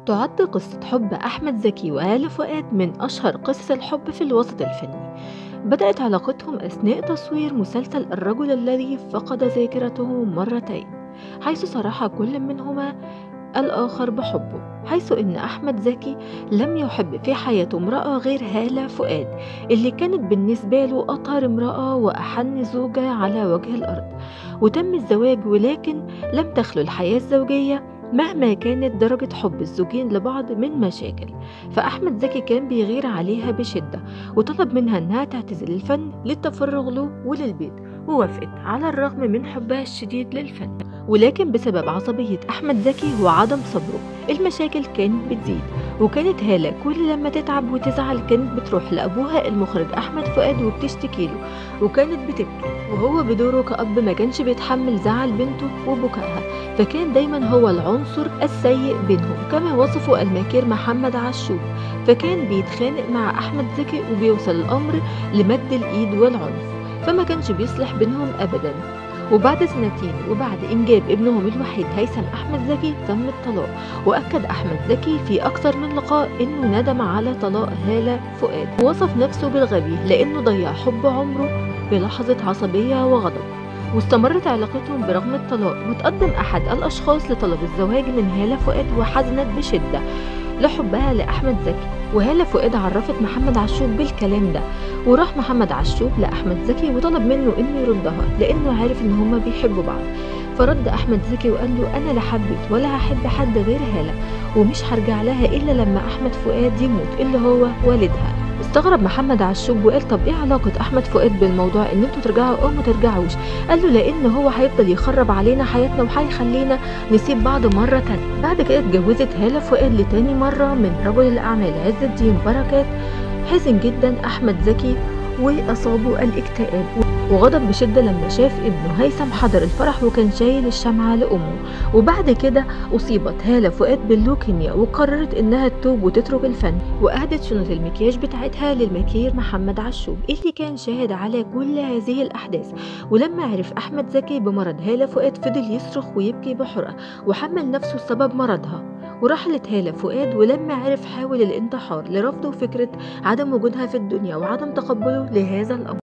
تعد قصة حب أحمد زكي وهالة فؤاد من أشهر قصص الحب في الوسط الفني بدأت علاقتهم أثناء تصوير مسلسل الرجل الذي فقد ذاكرته مرتين حيث صرح كل منهما الآخر بحبه حيث إن أحمد زكي لم يحب في حياته امرأة غير هالة فؤاد اللي كانت بالنسبة له أطهر امرأة وأحن زوجة على وجه الأرض وتم الزواج ولكن لم تخلو الحياة الزوجية مهما كانت درجة حب الزوجين لبعض من مشاكل فأحمد زكي كان بيغير عليها بشدة وطلب منها إنها تعتزل الفن للتفرغ له وللبيت ووافقت على الرغم من حبها الشديد للفن ولكن بسبب عصبية أحمد زكي وعدم صبره المشاكل كانت بتزيد وكانت هالة كل لما تتعب وتزعل كانت بتروح لأبوها المخرج أحمد فؤاد وبتشتكي له وكانت بتبكي وهو بدوره كأب ما كانش بيتحمل زعل بنته وبكائها فكان دايما هو العنصر السيء بينهم كما وصفه الماكير محمد عاشور فكان بيتخانق مع أحمد زكي وبيوصل الأمر لمد الإيد والعنف فما كانش بيصلح بينهم أبدا وبعد سنتين وبعد إنجاب ابنهم الوحيد هيثم أحمد زكي تم الطلاق وأكد أحمد زكي في أكثر من لقاء إنه ندم على طلاق هالة فؤاد ووصف نفسه بالغبي لأنه ضيع حب عمره بلحظة عصبية وغضب واستمرت علاقتهم برغم الطلاق وتقدم أحد الأشخاص لطلب الزواج من هالة فؤاد وحزنت بشدة لحبها لأحمد زكي وهالة فؤاد عرفت محمد عشوب بالكلام ده وراح محمد عشوب لأحمد زكي وطلب منه إنه يردها لأنه عارف إن هما بيحبوا بعض فرد أحمد زكي وقال له أنا لا حبيت ولا هحب حد غير هالة ومش هرجع لها إلا لما أحمد فؤاد يموت اللي هو والدها استغرب محمد عشوب وقال طب ايه علاقة احمد فؤاد بالموضوع ان انتوا ترجعوا او ما ترجعوش قال له لان هو هيفضل يخرب علينا حياتنا وهيخلينا نسيب بعض مرة تانية بعد كده اتجوزت هالة فؤاد لتاني مرة من رجل الاعمال عز الدين بركات حزن جدا احمد زكي واصابه الاكتئاب وغضب بشدة لما شاف ابنه هيثم حضر الفرح وكان شايل الشمعة لأمه وبعد كده أصيبت هالة فؤاد باللوكيميا وقررت إنها تتوب وتترك الفن وأهدت شنط المكياج بتاعتها للمكير محمد عشوب اللي كان شاهد على كل هذه الأحداث ولما عرف أحمد زكي بمرض هالة فؤاد فضل يصرخ ويبكي بحرقة وحمل نفسه سبب مرضها ورحلت هالة فؤاد ولما عرف حاول الانتحار لرفضه فكرة عدم وجودها في الدنيا وعدم تقبله لهذا الأمر